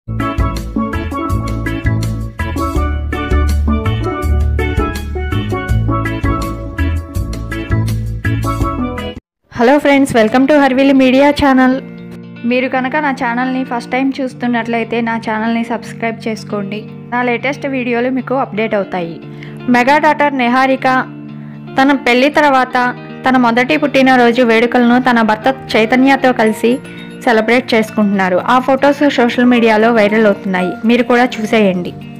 hello friends welcome to హర్విల్ media channel మీరు కనుక నా ఛానల్ని ఫస్ట్ టైం చూస్తున్నట్లయితే నా ఛానల్ని సబ్స్క్రైబ్ చేసుకోండి నా లేటెస్ట్ వీడియోలు మీకు అప్డేట్ అవుతాయి మెగా డాటర్ నిహారిక తన పెళ్లి తర్వాత తన మొదటి పుట్టినరోజు వేడుకలను తన భర్త చైతన్యతో కలిసి సెలబ్రేట్ చేసుకుంటున్నారు ఆ ఫొటోస్ సోషల్ మీడియాలో వైరల్ అవుతున్నాయి మీరు కూడా చూసేయండి